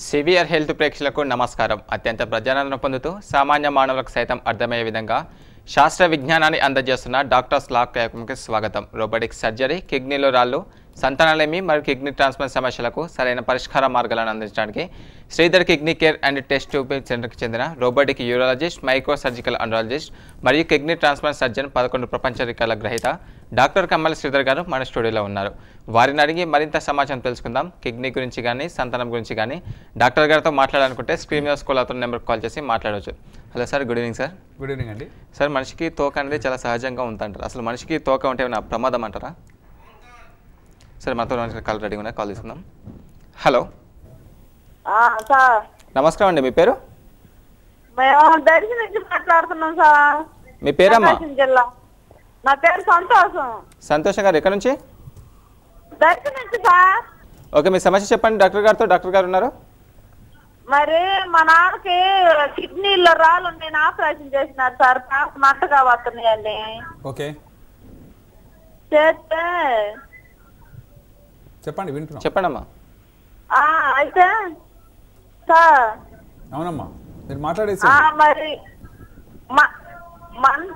severe health ప్రేక్షకులకు నమస్కారం అత్యంత ప్రజాదరణ పొందుతూ సామాన్య మానవులకు సైతం అర్థమయ్యే విధంగా శాస్త్ర విజ్ఞానాన్ని అందజేస్తున్న డాక్టర్స్ లా కార్యక్రమంకి స్వాగతం రోబోటిక్ సర్జరీ కిడ్నీలో రాళ్ళు సంతానలేమి మరియు కిడ్నీ ట్రాన్స్ప్లాంట్ సమస్యలకు సరైన పరిష్కార మార్గాలను అందించడానికి Sridhar kidney care and test tube సెంటర్కి చెందిన robotic urologist micro surgical andrologist మరియు కిడ్నీ ట్రాన్స్ప్లాంట్ సర్జన్ పదకొండు ప్రపంచ రికార్డుల గ్రహీత డాక్టర్ కమ్మల శ్రీధర్ గారు మన స్టూడియోలో ఉన్నారు వారిని అడిగి మరింత సమాచారం తెలుసుకుందాం కిడ్నీ గురించి కానీ సంతానం గురించి కానీ డాక్టర్ గారితో మాట్లాడాలనుకుంటే స్క్రీన్ మీద స్కూల్ అవుతున్న నెంబర్కి కాల్ చేసి మాట్లాడవచ్చు hello sir good evening sir good evening అండి సార్ మనిషికి తోక అనేది చాలా సహజంగా ఉంటుంటారు అసలు మనిషికి తోక ఉంటే ఏమైనా ప్రమాదం అంటారా సరే మనతో మనిషి కాల్ రెడీ ఉన్నాయి కాల్ తీసుకుందాం హలో ఆ, సార్ నమస్కారం అండి మీ పేరు మేము దర్శి నుంచి మాట్లాడుతున్నాం సార్ మీ పేరమ్మా ప్రకాశం జిల్లా నా పేరు సంతోషం సంతోషం గారు ఎక్కడి నుంచి దర్శి నుంచి సార్ ఓకే మీ సమస్య చెప్పండి డాక్టర్ గారితో డాక్టర్ గారు ఉన్నారు మరి మా నాన్నకి కిడ్నీలో రాళ్ళు నేను ఆపరేషన్ చేసినారు సార్ పాప మంటగా వస్తున్నాయండి ఓకే చేస్తే చెప్పండి వింటున్నాం చెప్పండి అమ్మా ఆ, అయితే సార్ అవునమ్మా మీరు మాట్లాడేసి ఆ, మరి మ- మన్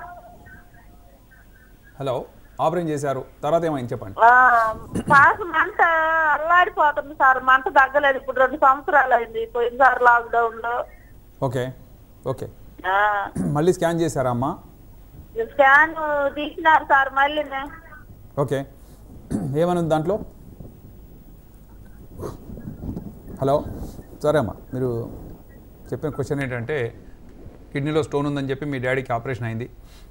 హలో ఆపరేషన్ చేశారు తర్వాత ఏమైంది చెప్పండి ఆ, పాప మంట అల్లాడిపోతుంది సార్ మంట తగ్గలేదు ఇప్పుడు రెండు సంవత్సరాలు అయింది పోయినసారి లాక్డౌన్ లో ఓకే ఓకే ఆ, మళ్ళీ స్కాన్ చేశారా అమ్మా స్కాన్ తీసినారు సార్ మళ్ళీ ఓకే ఏమని ఉంది దాంట్లో హలో సరే అమ్మా మీరు చెప్పిన క్వశ్చన్ ఏంటంటే కిడ్నీలో స్టోన్ ఉందని చెప్పి మీ డాడీకి ఆపరేషన్ అయింది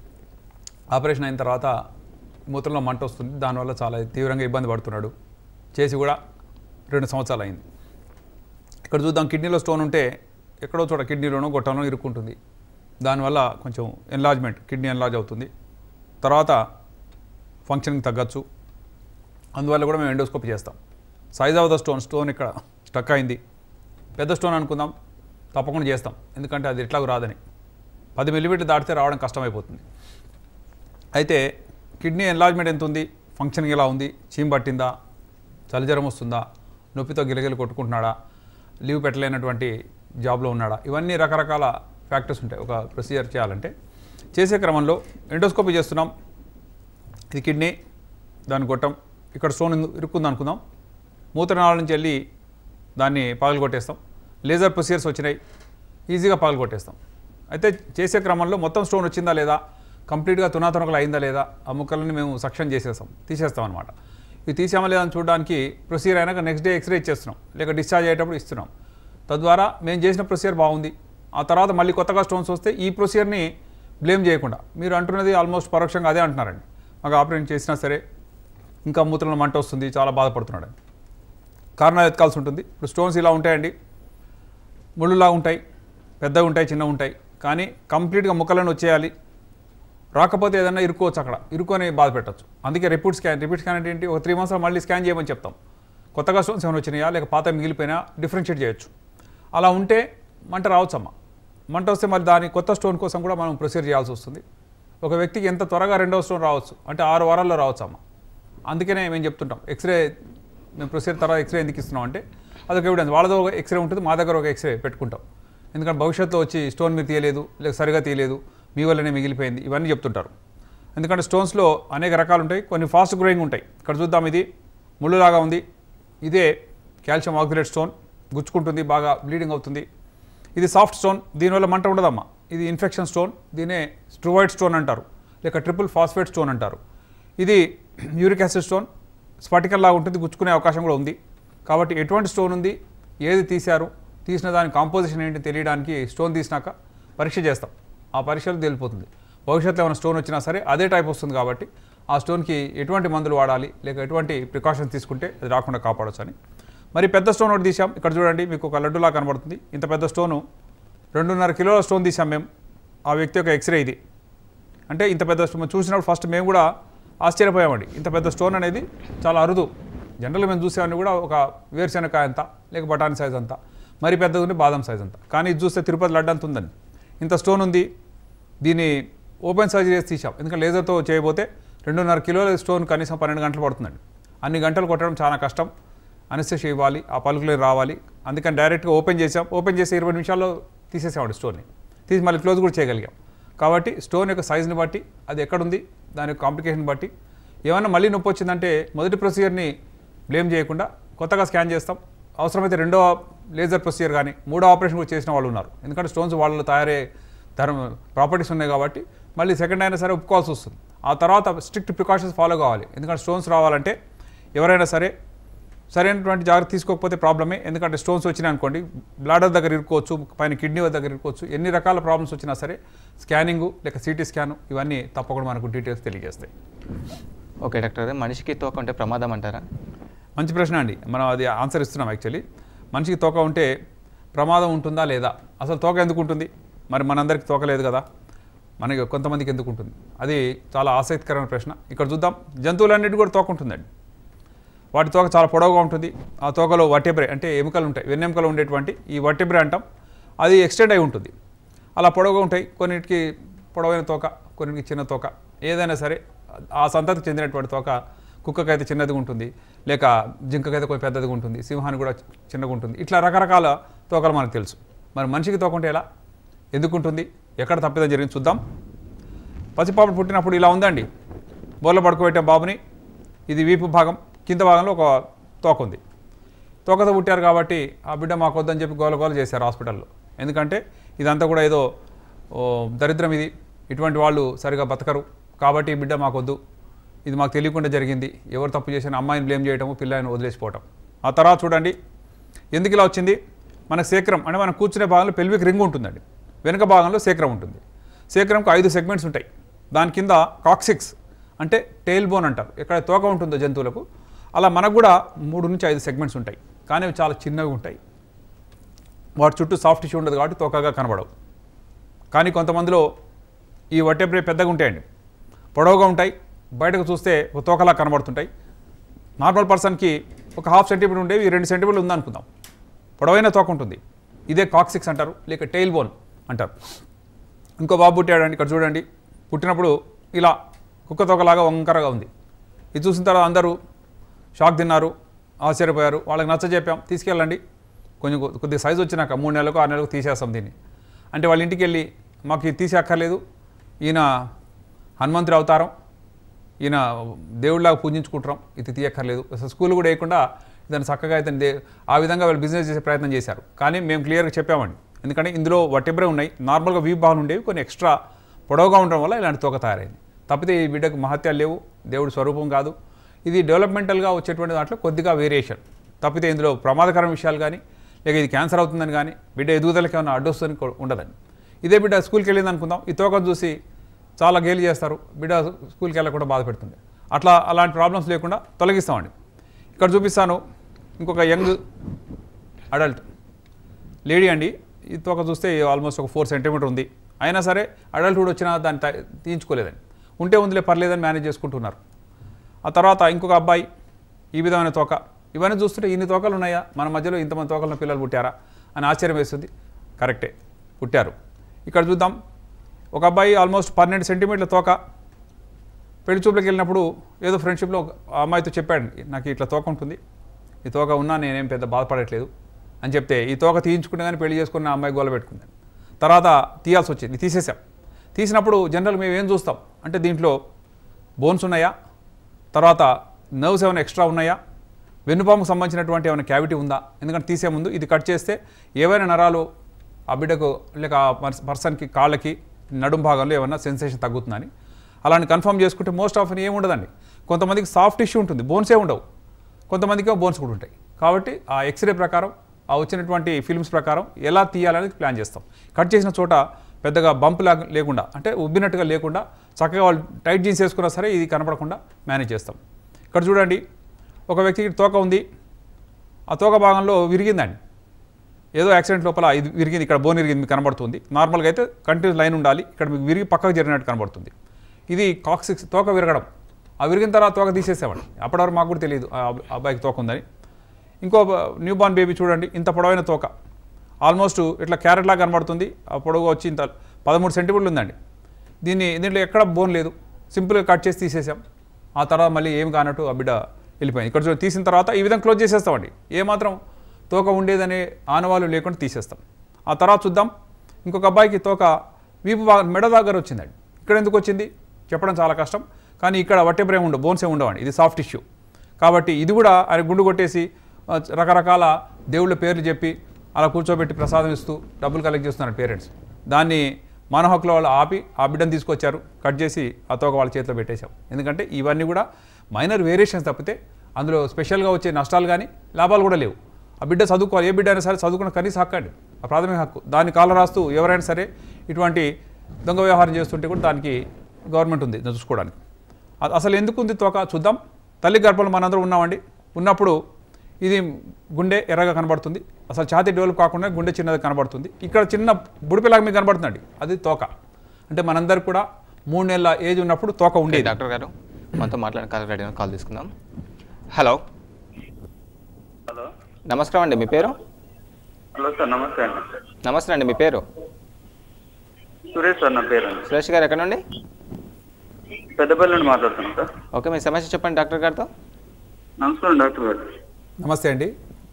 ఆపరేషన్ అయిన తర్వాత మూత్రంలో మంట వస్తుంది దానివల్ల చాలా తీవ్రంగా ఇబ్బంది పడుతున్నాడు చేసి కూడా రెండు సంవత్సరాలు అయింది ఇక్కడ చూద్దాం కిడ్నీలో స్టోన్ ఉంటే ఎక్కడో చోట కిడ్నీలోనో గొట్టంలో ఇరుక్కుంటుంది దానివల్ల కొంచెం ఎన్లార్జ్మెంట్ కిడ్నీ ఎన్లార్జ్ అవుతుంది తర్వాత ఫంక్షన్కి తగ్గచ్చు అందువల్ల కూడా మేము ఎండోస్కోపీ చేస్తాం size of the stone stone ఇక్కడ స్టక్ అయింది పెద్ద స్టోన్ అనుకుందాం తప్పకుండా చేస్తాం ఎందుకంటే అది ఎట్లాగూ రాదని పది మిల్లీమీటర్ దాటితే రావడం కష్టమైపోతుంది అయితే కిడ్నీ ఎన్లార్జ్మెంట్ ఎంత ఉంది ఫంక్షనింగ్ ఎలా ఉంది చీమ్ పట్టిందా చలిజ్వరం వస్తుందా నొప్పితో గిలగిలు కొట్టుకుంటున్నాడా లీవ్ పెట్టలేనటువంటి జాబ్లో ఉన్నాడా ఇవన్నీ రకరకాల ఫ్యాక్టర్స్ ఉంటాయి ఒక ప్రొసీజర్ చేయాలంటే చేసే క్రమంలో ఎండోస్కోపీ చేస్తున్నాం ఇది కిడ్నీ దాని గొట్టం ఇక్కడ స్టోన్ ఇందు- ఇరుక్కుంది అనుకుందాం మూత్రనాళం నుంచి వెళ్ళి దాన్ని పగలగొట్టేస్తాం లేజర్ ప్రొసీజర్స్ వచ్చినాయి ఈజీగా పగలగొట్టేస్తాం అయితే చేసే క్రమంలో మొత్తం స్టోన్ వచ్చిందా లేదా కంప్లీట్గా తునాతునకలు అయిందా లేదా ఆ ముక్కలని మేము సక్షన్ చేసేస్తాం తీసేస్తాం అనమాట ఇవి తీసామా లేదా అని చూడడానికి ప్రొసీజర్ అయినాక నెక్స్ట్ డే ఎక్స్రే ఇచ్చేస్తున్నాం లేక డిశ్చార్జ్ అయ్యేటప్పుడు ఇస్తున్నాం తద్వారా మేము చేసిన ప్రొసీజర్ బాగుంది ఆ తర్వాత మళ్ళీ కొత్తగా స్టోన్స్ వస్తే ఈ ప్రొసీజర్ని బ్లేమ్ చేయకుండా మీరు అంటున్నది ఆల్మోస్ట్ పరోక్షంగా అదే అంటున్నారండి మాకు ఆపరేషన్ చేసినా సరే ఇంకా మూత్రంలో మంట వస్తుంది చాలా బాధపడుతున్నాడు అని కారణాలు ఎత్తుకాల్సి ఉంటుంది ఇప్పుడు స్టోన్స్ ఇలా ఉంటాయండి ముళ్ళులా ఉంటాయి పెద్దగా ఉంటాయి చిన్నగా ఉంటాయి కానీ కంప్లీట్గా ముక్కలను వచ్చేయాలి రాకపోతే ఏదైనా ఇరుక్కోవచ్చు అక్కడ ఇరుక్కొని బాధ పెట్టచ్చు అందుకే రిపీట్ స్కాన్ రిపీట్ స్కాన్ అంటే ఏంటి ఒక త్రీ మంత్స్ మళ్ళీ స్కాన్ చేయమని చెప్తాం కొత్తగా స్టోన్స్ ఏమైనా వచ్చినాయా లేక పాత మిగిలిపోయినా డిఫరెన్షియేట్ చేయొచ్చు అలా ఉంటే మంట రావచ్చు అమ్మ మంట వస్తే మరి దాని కొత్త స్టోన్ కోసం కూడా మనం ప్రొసీజర్ చేయాల్సి వస్తుంది ఒక వ్యక్తికి ఎంత త్వరగా రెండవ స్టోన్ రావచ్చు అంటే ఆరు వారాల్లో రావచ్చు అమ్మ అందుకనే మేము చెప్తుంటాం ఎక్స్రే మేము ప్రొసీజర్ తర్వాత ఎక్స్రే ఎందుకు ఇస్తున్నాం అంటే అదొక ఎవిడెన్స్ వాళ్ళతో ఒక ఎక్స్రే ఉంటుంది మా దగ్గర ఒక ఎక్స్రే పెట్టుకుంటాం ఎందుకంటే భవిష్యత్తులో వచ్చి స్టోన్ మీరు తీయలేదు లేక సరిగా తీయలేదు మీ వల్లనే మిగిలిపోయింది ఇవన్నీ చెప్తుంటారు ఎందుకంటే స్టోన్స్లో అనేక రకాలు ఉంటాయి కొన్ని ఫాస్ట్ గ్రోయింగ్ ఉంటాయి ఇక్కడ చూద్దాం ఇది ముళ్ళులాగా ఉంది ఇదే కాల్షియం ఆక్సిలేట్ స్టోన్ గుచ్చుకుంటుంది బాగా బ్లీడింగ్ అవుతుంది ఇది సాఫ్ట్ స్టోన్ దీనివల్ల మంట ఉండదమ్మా ఇది ఇన్ఫెక్షన్ స్టోన్ దీనే స్ట్రువైడ్ స్టోన్ అంటారు లేక ట్రిపుల్ ఫాస్ఫేట్ స్టోన్ అంటారు ఇది యూరిక్ యాసిడ్ స్టోన్ స్ఫటికల్ లాగా ఉంటుంది గుచ్చుకునే అవకాశం కూడా ఉంది కాబట్టి ఎటువంటి స్టోన్ ఉంది ఏది తీశారు తీసిన దాని కాంపోజిషన్ ఏంటి తెలియడానికి స్టోన్ తీసినాక పరీక్ష చేస్తాం ఆ పరీక్షలు తేలిపోతుంది భవిష్యత్తులో ఏమైనా స్టోన్ వచ్చినా సరే అదే టైప్ వస్తుంది కాబట్టి ఆ స్టోన్కి ఎటువంటి మందులు వాడాలి లేక ఎటువంటి ప్రికాషన్స్ తీసుకుంటే అది రాకుండా కాపాడొచ్చు అని మరి పెద్ద స్టోన్ ఒకటి తీసాం ఇక్కడ చూడండి మీకు ఒక లడ్డులా కనబడుతుంది ఇంత పెద్ద స్టోను రెండున్నర కిలోల స్టోన్ తీసాం మేము ఆ వ్యక్తి యొక్క ఎక్స్రే ఇది అంటే ఇంత పెద్ద స్టోన్ చూసినప్పుడు ఫస్ట్ మేము కూడా ఆశ్చర్యపోయామండి ఇంత పెద్ద స్టోన్ అనేది చాలా అరుదు జనరల్గా మేము చూసేవన్నీ కూడా ఒక వేరుశెనకాయ అంత లేక బఠానీ సైజ్ అంత మరి పెద్దది ఉంటే బాదం సైజ్ అంత కానీ ఇది చూస్తే తిరుపతి లడ్డు అంత ఉందని ఇంత స్టోన్ ఉంది దీన్ని ఓపెన్ సర్జరీ చేసి తీసాం ఎందుకంటే లేజర్తో చేయబోతే రెండున్నర కిలోల స్టోన్ కనీసం పన్నెండు గంటలు పడుతుందండి అన్ని గంటలు కొట్టడం చాలా కష్టం అనస్థిషియా ఇవ్వాలి ఆ పలుకులు రావాలి అందుకని డైరెక్ట్గా ఓపెన్ చేసాం ఓపెన్ చేసి ఇరవై నిమిషాల్లో తీసేసామండి స్టోన్ని తీసి మళ్ళీ క్లోజ్ కూడా చేయగలిగాం కాబట్టి స్టోన్ యొక్క సైజుని బట్టి అది ఎక్కడుంది దాని యొక్క కాంప్లికేషన్ బట్టి ఏమైనా మళ్ళీ నొప్పి వచ్చిందంటే మొదటి ప్రొసీజర్ని బ్లేమ్ చేయకుండా కొత్తగా స్కాన్ చేస్తాం అవసరమైతే రెండో లేజర్ ప్రొసీజర్ కానీ మూడో ఆపరేషన్ కూడా చేసిన వాళ్ళు ఉన్నారు ఎందుకంటే స్టోన్స్ వాళ్ళు తయారయ్యే ధర్మ ప్రాపర్టీస్ ఉన్నాయి కాబట్టి మళ్ళీ సెకండ్ అయినా సరే ఒప్పుకోవాల్సి వస్తుంది ఆ తర్వాత స్ట్రిక్ట్ ప్రికాషన్స్ ఫాలో కావాలి ఎందుకంటే స్టోన్స్ రావాలంటే ఎవరైనా సరే సరైనటువంటి జాగ్రత్త తీసుకోకపోతే ప్రాబ్లమే ఎందుకంటే స్టోన్స్ వచ్చినాయి అనుకోండి బ్లాడర్ దగ్గర ఇరుకోవచ్చు పైన కిడ్నీ దగ్గర ఇరుకోవచ్చు ఎన్ని రకాల ప్రాబ్లమ్స్ వచ్చినా సరే స్కానింగు లేక సిటీ స్కాను ఇవన్నీ తప్పకుండా మనకు డీటెయిల్స్ తెలియజేస్తాయి ఓకే డాక్టర్ గారు మనిషికి తోక ఉంటే ప్రమాదం అంటారా మంచి ప్రశ్న అండి మనం అది ఆన్సర్ ఇస్తున్నాం యాక్చువల్లీ మనిషికి తోక ఉంటే ప్రమాదం ఉంటుందా లేదా అసలు తోక ఎందుకు ఉంటుంది మరి మనందరికి తోక లేదు కదా మనకి కొంతమందికి ఎందుకు ఉంటుంది అది చాలా ఆసక్తికరమైన ప్రశ్న ఇక్కడ చూద్దాం జంతువులన్నిటి కూడా తోక ఉంటుందండి వాటి తోక చాలా పొడవుగా ఉంటుంది ఆ తోకలో వట్టెబ్రే అంటే ఎముకలు ఉంటాయి వెన్నెముకలు ఉండేటువంటి ఈ వట్టెబ్రే అంటాం అది ఎక్స్టెండ్ అయి ఉంటుంది అలా పొడవుగా ఉంటాయి కొన్నిటికి పొడవైన తోక కొన్నిటికి చిన్న తోక ఏదైనా సరే ఆ సంతతికి చెందినటువంటి తోక కుక్కకైతే చిన్నదిగా ఉంటుంది లేక జింకకైతే కొంచెం పెద్దదిగా ఉంటుంది సింహానికి కూడా చిన్నగా ఉంటుంది ఇట్లా రకరకాల తోకలు మనకు తెలుసు మరి మనిషికి తోక ఉంటే ఎలా ఎందుకు ఉంటుంది ఎక్కడ తప్పిదం జరిగింది చూద్దాం పసిపాపడు పుట్టినప్పుడు ఇలా ఉందండి బోర్ల పడుకోబెట్టే బాబుని ఇది వీపు భాగం కింద భాగంలో ఒక తోక ఉంది తోకతో పుట్టారు కాబట్టి ఆ బిడ్డ మాకు వద్దని చెప్పి గోల గోల చేశారు హాస్పిటల్లో ఎందుకంటే ఇదంతా కూడా ఏదో ఓ, దరిద్రం ఇది ఇటువంటి వాళ్ళు సరిగా బతకరు కాబట్టి ఈ బిడ్డ మాకు వద్దు ఇది మాకు తెలియకుండా జరిగింది ఎవరు తప్పు చేసిన అమ్మాయిని బ్లేమ్ చేయటము పిల్లాయిని వదిలేసిపోవటం ఆ తర్వాత చూడండి ఎందుకు ఇలా వచ్చింది మన శేఖరం అంటే మనం కూర్చునే భాగంలో పెల్విక్ రింగ్ ఉంటుందండి వెనుక భాగంలో శేఖరం ఉంటుంది శేఖరంకు ఐదు సెగ్మెంట్స్ ఉంటాయి దాని కింద కాక్సిక్స్ అంటే టెయిల్ బోన్ అంటారు ఎక్కడ తోక ఉంటుందో జంతువులకు అలా మనకు కూడా మూడు నుంచి ఐదు సెగ్మెంట్స్ ఉంటాయి కానీ అవి చాలా చిన్నవి ఉంటాయి వాటి చుట్టూ సాఫ్ట్ టిష్యూ ఉండదు కాబట్టి తోకగా కనబడవు కానీ కొంతమందిలో ఈ వట్టెబ్రే పెద్దగా ఉంటాయండి పొడవుగా ఉంటాయి బయటకు చూస్తే ఒక తోకలా కనబడుతుంటాయి నార్మల్ పర్సన్కి ఒక హాఫ్ సెంటీమీటర్ ఉండేవి ఈ రెండు సెంటీమీటర్లు ఉందనుకుందాం పొడవైన తోక ఉంటుంది ఇదే కాక్సిక్స్ అంటారు లేక టెయిల్ బోన్ అంటారు ఇంకో బాబు పుట్టాడండి ఇక్కడ చూడండి పుట్టినప్పుడు ఇలా కుక్క తోకలాగా వంకరగా ఉంది ఇది చూసిన తర్వాత అందరూ షాక్ తిన్నారు ఆశ్చర్యపోయారు వాళ్ళకి నచ్చ చెప్పాం తీసుకెళ్ళండి కొంచెం కొ- కొద్దిగా సైజు వచ్చినాక మూడు నెలలకు ఆరు నెలలకు తీసేస్తాం దీన్ని అంటే వాళ్ళ ఇంటికి వెళ్ళి మాకు ఇది తీసే అక్కర్లేదు ఈయన హనుమంతుడి అవతారం ఈయన దేవుడిలాగా పూజించుకుంటాం ఇది తీయక్కర్లేదు అసలు స్కూల్ కూడా వేయకుండా దాన్ని చక్కగా అయితే దే ఆ విధంగా వాళ్ళు బిజినెస్ చేసే ప్రయత్నం చేశారు కానీ మేము క్లియర్గా చెప్పామండి ఎందుకంటే ఇందులో వట్టెబ్రే ఉన్నాయి నార్మల్గా వీప్ భాగాలు ఉండేవి కొన్ని ఎక్స్ట్రా పొడవుగా ఉండడం వల్ల ఇలాంటి తోక తయారైంది తప్పితే ఈ బిడ్డకు మహత్యాలు లేవు దేవుడి స్వరూపం కాదు ఇది డెవలప్మెంటల్గా వచ్చేటువంటి దాంట్లో కొద్దిగా వేరియేషన్ తప్పితే ఇందులో ప్రమాదకరమైన విషయాలు కానీ లేక ఇది క్యాన్సర్ అవుతుందని కానీ బిడ్డ ఎదుగుదలకి ఏమైనా అడ్డొస్తుందని కూ- ఉండదండి ఇదే బిడ్డ స్కూల్కి వెళ్ళింది అనుకుందాం ఈ తోకను చూసి చాలా గేలి చేస్తారు బిడ్డ స్కూల్కి వెళ్ళకుండా బాధ పెడుతుంది అట్లా అలాంటి ప్రాబ్లమ్స్ లేకుండా తొలగిస్తామండి ఇక్కడ చూపిస్తాను ఇంకొక యంగ్ అడల్ట్ లేడీ అండి ఈ తోక చూస్తే ఆల్మోస్ట్ ఒక ఫోర్ సెంటీమీటర్ ఉంది అయినా సరే అడల్ట్హుడ్ వచ్చినా దాన్ని త- తీయించుకోలేదండి ఉంటే ఉందిలే పర్లేదని మేనేజ్ చేసుకుంటున్నారు ఆ తర్వాత ఇంకొక అబ్బాయి ఈ విధమైన తోక ఇవన్నీ చూస్తుంటే ఇన్ని తోకలు ఉన్నాయా మన మధ్యలో ఇంతమంది తోకల పిల్లలు పుట్టారా అని ఆశ్చర్యం వేస్తుంది కరెక్టే పుట్టారు ఇక్కడ చూద్దాం ఒక అబ్బాయి ఆల్మోస్ట్ పన్నెండు సెంటీమీటర్ల తోక పెళ్లి చూపులకు వెళ్ళినప్పుడు ఏదో ఫ్రెండ్షిప్లో ఒక అమ్మాయితో చెప్పాడు నాకు ఇట్లా తోక ఉంటుంది ఈ తోక ఉన్నా నేనేం పెద్ద బాధపడట్లేదు అని చెప్తే ఈ తోక తీయించుకుంటే కానీ పెళ్లి చేసుకున్న ఆ అమ్మాయి గోల పెట్టుకుంది తర్వాత తీయాల్సి వచ్చింది తీసేసాం తీసినప్పుడు జనరల్ మేము ఏం చూస్తాం అంటే దీంట్లో బోన్స్ ఉన్నాయా తర్వాత నర్వ్స్ ఏమైనా ఎక్స్ట్రా ఉన్నాయా వెన్నుపాముకు సంబంధించినటువంటి ఏమైనా క్యావిటీ ఉందా ఎందుకంటే తీసే ముందు ఇది కట్ చేస్తే ఏవైనా నరాలు ఆ బిడ్డకు లేక ఆ పర్స్- పర్సన్కి కాళ్ళకి నడుం భాగంలో ఏమైనా సెన్సేషన్ తగ్గుతుందని అలాని కన్ఫర్మ్ చేసుకుంటే మోస్ట్ ఆఫ్ ఏమి ఉండదండి కొంతమందికి సాఫ్ట్ ఇష్యూ ఉంటుంది బోన్సే ఉండవు కొంతమందికి బోన్స్ కూడా ఉంటాయి కాబట్టి ఆ ఎక్స్రే ప్రకారం ఆ వచ్చినటువంటి ఫిల్మ్స్ ప్రకారం ఎలా తీయాలనేది ప్లాన్ చేస్తాం కట్ చేసిన చోట పెద్దగా బంప్ లాగా లేకుండా అంటే ఉబ్బినట్టుగా లేకుండా చక్కగా వాళ్ళు టైట్ జీన్స్ వేసుకున్నా సరే ఇది కనపడకుండా మేనేజ్ చేస్తాం ఇక్కడ చూడండి ఒక వ్యక్తికి తోక ఉంది ఆ తోక భాగంలో విరిగిందండి ఏదో యాక్సిడెంట్ లోపల ఇది విరిగింది ఇక్కడ బోన్ విరిగింది మీకు కనబడుతుంది నార్మల్గా అయితే కంటిన్యూస్ లైన్ ఉండాలి ఇక్కడ మీకు విరిగి పక్కకు జరిగినట్టు కనబడుతుంది ఇది కాక్సిక్స్ తోక విరగడం ఆ విరిగిన తర్వాత తోక తీసేసామండి అప్పటివరకు మాకు కూడా తెలియదు ఆ అబ్- ఆ అబ్బాయికి తోక ఉందని ఇంకో న్యూ బార్న్ బేబీ చూడండి ఇంత పొడవైన తోక ఆల్మోస్ట్ ఇట్లా క్యారెట్ లాగా కనబడుతుంది ఆ పొడవు వచ్చి ఇంత పదమూడు సెంటీమీటర్లు ఉందండి దీన్ని దీంట్లో ఎక్కడ బోన్ లేదు సింపుల్గా కట్ చేసి తీసేసాం ఆ తర్వాత మళ్ళీ ఏం కానట్టు ఆ బిడ్డ వెళ్ళిపోయింది ఇక్కడ చూడండి తీసిన తర్వాత ఈ విధంగా క్లోజ్ చేసేస్తామండి ఏమాత్రం తోక ఉండేదనే ఆనవాళ్ళు లేకుండా తీసేస్తాం ఆ తర్వాత చూద్దాం ఇంకొక అబ్బాయికి తోక వీపు భాగం మెడ దగ్గర వచ్చిందండి ఇక్కడ ఎందుకు వచ్చింది చెప్పడం చాలా కష్టం కానీ ఇక్కడ వట్టెబ్రే ఉండవు బోన్స్ ఏమి ఉండవండి ఇది సాఫ్ట్ టిష్యూ కాబట్టి ఇది కూడా ఆయన గుండు కొట్టేసి ఆ, రకరకాల దేవుళ్ళ పేర్లు చెప్పి అలా కూర్చోబెట్టి ప్రసాదం ఇస్తూ డబ్బులు కలెక్ట్ చేస్తున్నారు పేరెంట్స్ దాన్ని మన హక్కుల వాళ్ళు ఆపి ఆ బిడ్డను తీసుకొచ్చారు కట్ చేసి ఆ తోక వాళ్ళ చేతిలో పెట్టేశాం ఎందుకంటే ఇవన్నీ కూడా మైనర్ వేరియేషన్స్ తప్పితే అందులో స్పెషల్గా వచ్చే నష్టాలు కానీ లాభాలు కూడా లేవు ఆ బిడ్డ చదువుకోవాలి ఏ బిడ్డ అయినా సరే చదువుకున్న కనీస హక్కు అండి ఆ ప్రాథమిక హక్కు దాన్ని కాల రాస్తూ ఎవరైనా సరే ఇటువంటి దొంగ వ్యవహారం చేస్తుంటే కూడా దానికి గవర్నమెంట్ ఉంది దాన్ని చూసుకోవడానికి అ- అసలు ఎందుకు ఉంది తోక చూద్దాం తల్లి గర్భంలో మనందరం ఉన్నామండి ఉన్నప్పుడు ఇది గుండె ఎర్రగా కనబడుతుంది అసలు ఛాతీ డెవలప్ కాకుండా గుండె చిన్నది కనబడుతుంది ఇక్కడ చిన్న బుడిపిలాగా మీకు కనబడుతుందండి అది తోక అంటే మనందరికి కూడా మూడు నెలల ఏజ్ ఉన్నప్పుడు తోక ఓకే ఉండేది డాక్టర్ గారు మనతో మాట్లాడిన కాల్ రెడీ కాల్ తీసుకుందాం హలో హలో నమస్కారం అండి మీ పేరు హలో సార్ నమస్తే అండి నమస్తే అండి మీ పేరు సురేష్ సార్ నా పేరు అండి సురేష్ గారు ఎక్కడ నుండి పెద్దపల్లి నుండి మాట్లాడుతున్నాను సార్ ఓకే మీ సమస్య చెప్పండి డాక్టర్ గారితో నమస్కారం డాక్టర్ గారు నమస్తే అండి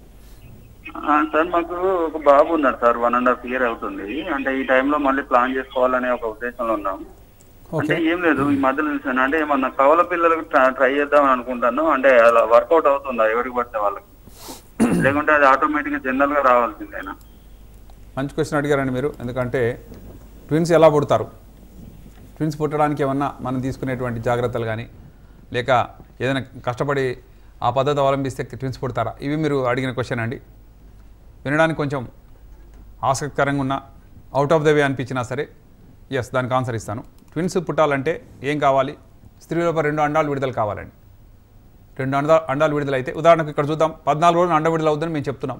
ఆ, సార్ మాకు ఒక బాబు ఉన్నాడు sir one and half year అవుతుంది అంటే ఈ టైంలో మళ్ళీ ప్లాన్ చేసుకోవాలనే ఒక ఉద్దేశంలో ఉన్నాం అంటే ఓకే ఏం లేదు ఈ మధ్యలో చూసాను అంటే ఏమన్నా కవల పిల్లలకు ట్రై చేద్దామని అనుకుంటాను అంటే అలా వర్కౌట్ అవుతుందా ఎవరికి పడితే వాళ్ళకి లేకుంటే అది ఆటోమేటిక్గా జనరల్ గా రావాల్సిందేనా మంచి క్వశ్చన్ అడిగారండి మీరు ఎందుకంటే ట్విన్స్ ఎలా పుడతారు ట్విన్స్ పుట్టడానికి ఏమన్నా మనం తీసుకునేటువంటి జాగ్రత్తలు కానీ లేక ఏదైనా కష్టపడి ఆ పద్ధతి అవలంబిస్తే ట్విన్స్ పుడతారా ఇవి మీరు అడిగిన క్వశ్చన్ అండి వినడానికి కొంచెం ఆసక్తికరంగా ఉన్న అవుట్ ఆఫ్ ద వే అనిపించినా సరే ఎస్ దానికి ఆన్సర్ ఇస్తాను ట్విన్స్ పుట్టాలంటే ఏం కావాలి స్త్రీ లోపల రెండు అండాలు విడుదల కావాలండి రెండు అండా అండాలు విడుదలైతే ఉదాహరణకు ఇక్కడ చూద్దాం పద్నాలుగు రోజులు అండ విడుదల అవుతుందని మేము చెప్తున్నాం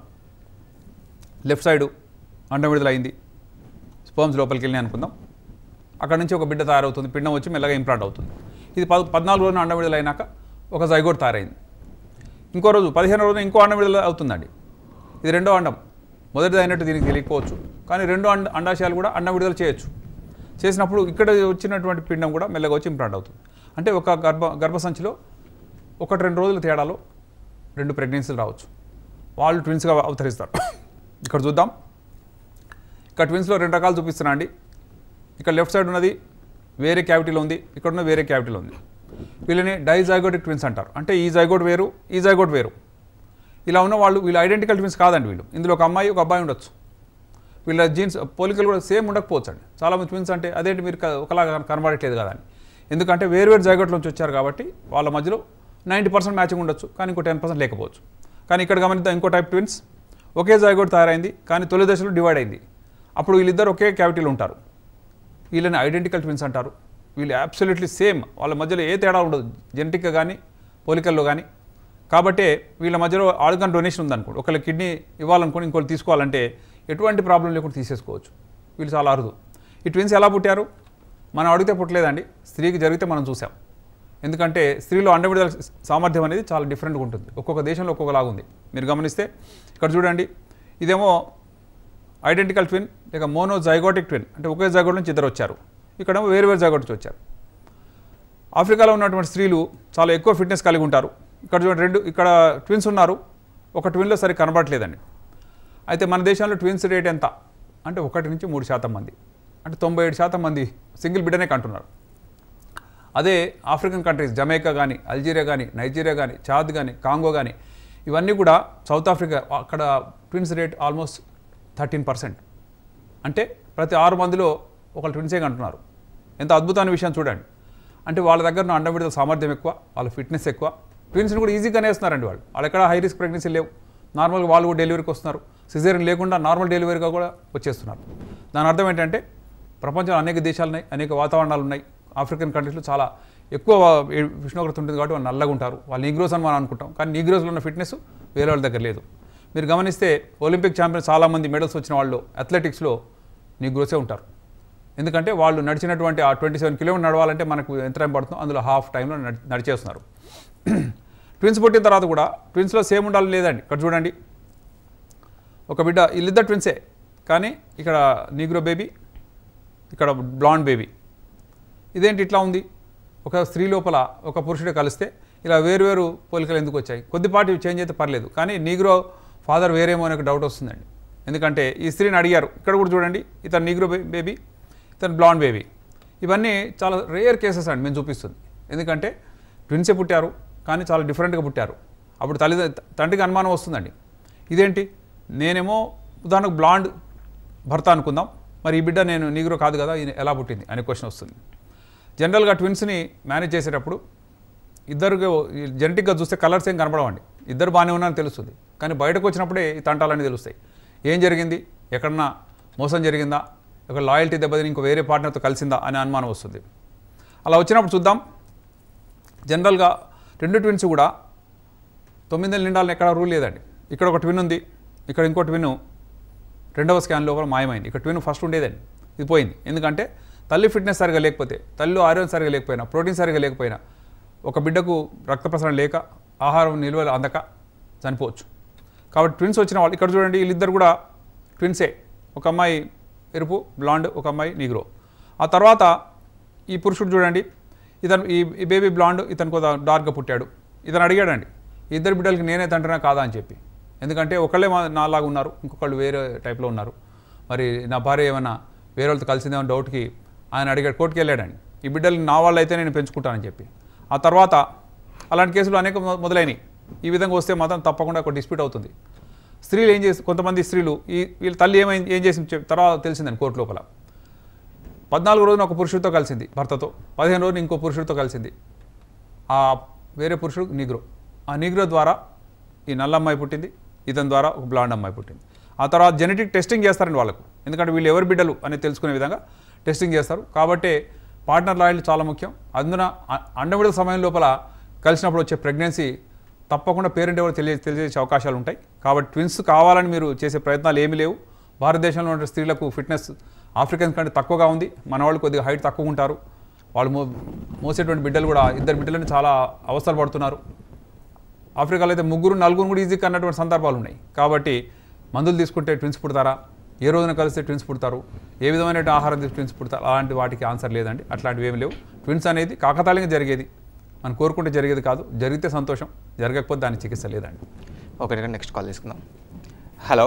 లెఫ్ట్ సైడు అండం విడుదలైంది స్పర్మ్స్ లోపలికి వెళ్ళి అనుకుందాం అక్కడ నుంచి ఒక బిడ్డ తయారవుతుంది పిండం వచ్చి మెల్లగా ఇంప్లాంట్ అవుతుంది ఇది పద్ పద్నాలుగు రోజున అండం విడుదలైనాక ఒక జైగోట్ తయారైంది ఇంకో రోజు పదిహేను రోజున ఇంకో అండం విడుదల అవుతుందండి ఇది రెండో అండం మొదటిది అయినట్టు దీనికి తెలియకపోవచ్చు కానీ రెండో అండ అండాశయాలు కూడా అండం విడుదల చేయొచ్చు చేసినప్పుడు ఇక్కడ వచ్చినటువంటి పిండం కూడా మెల్లగా వచ్చి ఇంప్లాంట్ అవుతుంది అంటే ఒక గర్భ గర్భసంచిలో ఒకటి రెండు రోజుల తేడాలో రెండు ప్రెగ్నెన్సీలు రావచ్చు వాళ్ళు ట్విన్స్గా అవతరిస్తారు ఇక్కడ చూద్దాం ఇక్కడ ట్విన్స్లో రెండు రకాలు చూపిస్తున్నా అండి ఇక్కడ లెఫ్ట్ సైడ్ ఉన్నది వేరే క్యావిటీలో ఉంది ఇక్కడ ఉన్న వేరే క్యావిటీలో ఉంది వీళ్ళని డైజైగోటిక్ ట్విన్స్ అంటారు అంటే ఈ జైగోట్ వేరు ఈ జైగోట్ వేరు ఇలా ఉన్న వాళ్ళు వీళ్ళు ఐడెంటికల్ ట్విన్స్ కాదండి వీళ్ళు ఇందులో ఒక అమ్మాయి ఒక అబ్బాయి ఉండొచ్చు వీళ్ళ జీన్స్ పోలికలు కూడా సేమ్ ఉండకపోవచ్చు అండి చాలామంది ట్విన్స్ అంటే అదేంటి మీరు క- ఒకలాగా కనబడట్లేదు కదా అని ఎందుకంటే వేరు వేరు జాకెట్ నుంచి వచ్చారు కాబట్టి వాళ్ళ మధ్యలో నైంటీ పర్సెంట్ మ్యాచింగ్ ఉండొచ్చు కానీ ఇంకో టెన్ పర్సెంట్ లేకపోవచ్చు కానీ ఇక్కడ గమనిద్దాం ఇంకో టైప్ ట్విన్స్ ఒకే జాగోట్ తయారైంది కానీ తొలి దశలో డివైడ్ అయింది అప్పుడు వీళ్ళిద్దరు ఒకే క్యావిటీలో ఉంటారు వీళ్ళని ఐడెంటికల్ ట్విన్స్ అంటారు వీళ్ళు అబ్సల్యూట్లీ సేమ్ వాళ్ళ మధ్యలో ఏ తేడా ఉండదు జెనెటిక్గా కానీ పోలికల్లో కానీ కాబట్టే వీళ్ళ మధ్యలో ఆర్గన్ డొనేషన్ ఉందనుకోండి ఒకళ్ళ కిడ్నీ ఇవ్వాలనుకోని ఇంకోళ్ళు తీసుకోవాలంటే ఎటువంటి ప్రాబ్లం లేకుండా తీసేసుకోవచ్చు వీళ్ళు చాలా అరుదు ఈ ట్విన్స్ ఎలా పుట్టారు మనం అడిగితే పుట్టలేదండి స్త్రీకి జరిగితే మనం చూసాం ఎందుకంటే స్త్రీలో అండ విడుదల సామర్థ్యం అనేది చాలా డిఫరెంట్గా ఉంటుంది ఒక్కొక్క దేశంలో ఒక్కొక్కలాగా ఉంది మీరు గమనిస్తే ఇక్కడ చూడండి ఇదేమో ఐడెంటికల్ ట్విన్ లేక మోనో జైగోటిక్ ట్విన్ అంటే ఒకే జైగోట్ నుంచి ఇద్దరు వచ్చారు ఇక్కడేమో వేరు వేరు జైగోట్ నుంచి వచ్చారు ఆఫ్రికాలో ఉన్నటువంటి స్త్రీలు చాలా ఎక్కువ ఫిట్నెస్ కలిగి ఉంటారు ఇక్కడ చూడండి రెండు ఇక్కడ ట్విన్స్ ఉన్నారు ఒక ట్విన్లో సరి కనబడట్లేదండి అయితే మన దేశంలో ట్విన్స్ రేట్ ఎంత అంటే ఒకటి నుంచి మూడు శాతం మంది అంటే తొంభై ఏడు శాతం మంది సింగిల్ బిడ్డనే కంటున్నారు అదే ఆఫ్రికన్ కంట్రీస్ జమైకా కానీ అల్జీరియా కానీ నైజీరియా కానీ చాద్ కానీ కాంగో కానీ ఇవన్నీ కూడా సౌత్ ఆఫ్రికా అక్కడ twins rate almost thirteen percent అంటే ప్రతి ఆరు మందిలో ఒకళ్ళు ట్విన్సే కంటున్నారు ఎంత అద్భుతమైన విషయం చూడండి అంటే వాళ్ళ దగ్గర ఉన్న అండ విడుదల సామర్థ్యం ఎక్కువ వాళ్ళ ఫిట్నెస్ ఎక్కువ ట్విన్స్ని కూడా ఈజీగానే వేస్తున్నారండి వాళ్ళు వాళ్ళు ఎక్కడ హై రిస్క్ ప్రెగ్నెన్సీ లేవు నార్మల్గా వాళ్ళు కూడా డెలివరీకి వస్తున్నారు సిజేరియన్ లేకుండా నార్మల్ డెలివరీగా కూడా వచ్చేస్తున్నారు దాని అర్థం ఏంటంటే ప్రపంచంలో అనేక దేశాలు ఉన్నాయి అనేక వాతావరణాలు ఉన్నాయి ఆఫ్రికన్ కంట్రీస్లో చాలా ఎక్కువ ఏ- ఉష్ణోగ్రత ఉంటుంది కాబట్టి వాళ్ళు నల్లగా ఉంటారు వాళ్ళు నీగ్రోస్ అని మనం అనుకుంటాం కానీ నీగ్రోస్లో ఉన్న ఫిట్నెస్ వేరే వాళ్ళ దగ్గర లేదు మీరు గమనిస్తే ఒలింపిక్ ఛాంపియన్ చాలామంది మెడల్స్ వచ్చిన వాళ్ళు అథ్లెటిక్స్లో నీగ్రోసే ఉంటారు ఎందుకంటే వాళ్ళు నడిచినటువంటి ఆ ట్వంటీ సెవెన్ కిలోమీటర్ నడవాలంటే మనకు ఎంత టైం పడుతుందో అందులో హాఫ్ టైంలో నడి నడిచేస్తున్నారు ట్విన్స్ పుట్టిన తర్వాత కూడా ట్విన్స్లో సేమ్ ఉండాలి లేదండి ఇక్కడ చూడండి ఒక బిడ్డ వీళ్ళిద్దరు ట్విన్సే కానీ ఇక్కడ నీగ్రో బేబీ ఇక్కడ బ్లాండ్ బేబీ ఇదేంటి ఇట్లా ఉంది ఒక స్త్రీ లోపల ఒక పురుషుడు కలిస్తే ఇలా వేరువేరు పోలికలు ఎందుకు వచ్చాయి కొద్దిపాటి చేంజ్ అయితే పర్లేదు కానీ నీగ్రో ఫాదర్ వేరేమో అనే ఒక డౌట్ వస్తుందండి ఎందుకంటే ఈ స్త్రీని అడిగారు ఇక్కడ కూడా చూడండి ఇతను నీగ్రో బేబీ ఇతను బ్లాండ్ బేబీ ఇవన్నీ చాలా రేర్ కేసెస్ అండి మేము చూపిస్తుంది ఎందుకంటే ట్విన్సే పుట్టారు కానీ చాలా డిఫరెంట్గా పుట్టారు అప్పుడు తల్లి తండ్రికి అనుమానం వస్తుందండి ఇదేంటి నేనేమో ఉదాహరణకు బ్లాండ్ భర్త అనుకుందాం మరి ఈ బిడ్డ నేను నీగ్రో కాదు కదా ఈయన ఎలా పుట్టింది అనే క్వశ్చన్ వస్తుంది జనరల్గా ట్విన్స్ని మేనేజ్ చేసేటప్పుడు ఇద్దరు జెనెటిక్గా చూస్తే కలర్స్ ఏం కనపడవండి ఇద్దరు బాగానే ఉన్నారని తెలుస్తుంది కానీ బయటకు వచ్చినప్పుడే ఈ తంటాలన్నీ తెలుస్తాయి ఏం జరిగింది ఎక్కడన్నా మోసం జరిగిందా ఒక లాయల్టీ దెబ్బతిని ఇంకో వేరే పార్ట్నర్తో కలిసిందా అనే అనుమానం వస్తుంది అలా వచ్చినప్పుడు చూద్దాం జనరల్గా రెండు ట్విన్స్ కూడా తొమ్మిది నెలలు నిండాలని ఎక్కడ రూల్ లేదండి ఇక్కడ ఒక ట్విన్ ఉంది ఇక్కడ ఇంకో ట్విన్ రెండవ స్కాన్ లోపల మాయమైంది ఇక్కడ ట్విన్ ఫస్ట్ ఉండేదండి ఇది పోయింది ఎందుకంటే తల్లి ఫిట్నెస్ సరిగా లేకపోతే తల్లి ఆరోగ్యం సరిగా లేకపోయినా ప్రోటీన్ సరిగా లేకపోయినా ఒక బిడ్డకు రక్త ప్రసరణ లేక ఆహారం నిల్వలు అందక చనిపోవచ్చు కాబట్టి ట్విన్స్ వచ్చిన వాళ్ళు ఇక్కడ చూడండి వీళ్ళిద్దరు కూడా ట్విన్సే ఒక అమ్మాయి ఎరుపు బ్లాండ్ ఒక అమ్మాయి నీగ్రో ఆ తర్వాత ఈ పురుషుడు చూడండి ఇతను ఈ ఈ బేబీ బ్లాండ్ ఇతను కొంత డార్క్గా పుట్టాడు ఇతను అడిగాడండి ఈ ఇద్దరు బిడ్డలకి నేనే తండ్రినా కాదా అని చెప్పి ఎందుకంటే ఒకళ్ళే మా నాలాగా ఉన్నారు ఇంకొకళ్ళు వేరే టైప్లో ఉన్నారు మరి నా భార్య ఏమైనా వేరే వాళ్ళతో కలిసిందేమో డౌట్కి ఆయన అడిగాడు కోర్టుకి వెళ్ళాడండి ఈ బిడ్డలు నా వాళ్ళు అయితే నేను పెంచుకుంటానని చెప్పి ఆ తర్వాత అలాంటి కేసులు అనేక మొ- మొదలైనవి ఈ విధంగా వస్తే మాత్రం తప్పకుండా ఒక డిస్ప్యూట్ అవుతుంది స్త్రీలు ఏం చేసి కొంతమంది స్త్రీలు ఈ వీళ్ళ తల్లి ఏమైంది ఏం చేసింది చెప్- తర్వాత తెలిసిందని కోర్టు లోపల పద్నాలుగు రోజున ఒక పురుషుడితో కలిసింది భర్తతో పదిహేను రోజున ఇంకో పురుషుడితో కలిసింది ఆ వేరే పురుషుడు నిగ్రో ఆ నిగ్రో ద్వారా ఈ నల్ల అమ్మాయి పుట్టింది ఇతని ద్వారా ఒక బ్లాండ్ అమ్మాయి పుట్టింది ఆ తర్వాత జెనెటిక్ టెస్టింగ్ చేస్తారండి వాళ్ళకు ఎందుకంటే వీళ్ళు ఎవరి బిడ్డలు అనేది తెలుసుకునే విధంగా టెస్టింగ్ చేస్తారు కాబట్టి పార్ట్నర్ లాయల్ చాలా ముఖ్యం అందున అ- అండవిడత సమయం లోపల కలిసినప్పుడు వచ్చే ప్రెగ్నెన్సీ తప్పకుండా పేరెంట్ ఎవరు తెలియ తెలియజేసే అవకాశాలు ఉంటాయి కాబట్టి ట్విన్స్ కావాలని మీరు చేసే ప్రయత్నాలు ఏమీ లేవు భారతదేశంలో ఉన్న స్త్రీలకు ఫిట్నెస్ ఆఫ్రికన్స్ కంటే తక్కువగా ఉంది మన వాళ్ళు కొద్దిగా హైట్ తక్కువ ఉంటారు వాళ్ళు మో మోసేటువంటి బిడ్డలు కూడా ఇద్దరు బిడ్డలని చాలా అవస్థలు పడుతున్నారు ఆఫ్రికాలో అయితే ముగ్గురు నలుగురు కూడా ఈజీగా అన్నటువంటి సందర్భాలు ఉన్నాయి కాబట్టి మందులు తీసుకుంటే ట్విన్స్ పుడతారా ఏ రోజున కలిస్తే ట్విన్స్ పుడతారు ఏ విధమైన ఆహారం తీసుకు ట్విన్స్ పుడతారు అలాంటి వాటికి ఆన్సర్ లేదండి అట్లాంటివి ఏమి లేవు ట్విన్స్ అనేది కాకతాళీయంగా జరిగేది మనం కోరుకుంటే జరిగేది కాదు జరిగితే సంతోషం జరగకపోతే దాని చికిత్స లేదండి ఓకే నెక్స్ట్ కాల్ తీసుకుందాం హలో